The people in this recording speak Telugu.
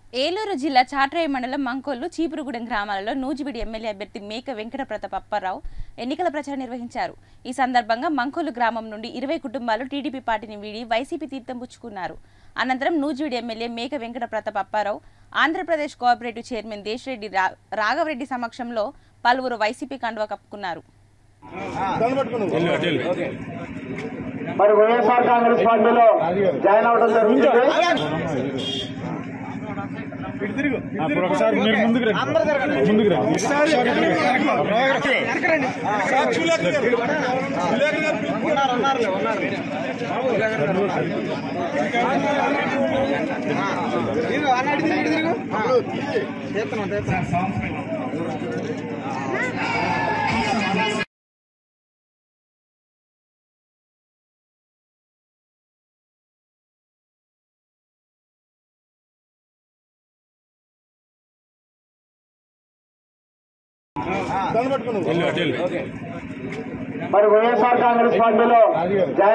ఏలూరు జిల్లా చాట్రాయి మండలం మంకోలు చీపురుగూడెం గ్రామాలలో నూజివీడి ఎమ్మెల్యే అభ్యర్థి మేక వెంకట ప్రతాప్ అప్పారావు ఎన్నికల ప్రచారం నిర్వహించారు ఈ సందర్భంగా మంకోలు గ్రామం నుండి ఇరవై కుటుంబాలు టీడీపీ పార్టీని వీడి వైసీపీ తీర్థం పుచ్చుకున్నారు అనంతరం నూజివీడి MLA Meka Venkata Pratap Apparao Andhra Pradesh cooperative chairman Desareddy రా- రాఘవరెడ్డి సమక్షంలో పలువురు వైసీపీ కండువా కప్పుకున్నారు మరి వైఎస్ఆర్ కాంగ్రెస్ పార్టీలో జాయిన్ అవడం జరుగుతుంది అప్పుడు ఒకసారి మీరు ముందుకు రండి ముందుకు రండి మరి వైఎస్ఆర్ కాంగ్రెస్ పార్టీలో జాయిన్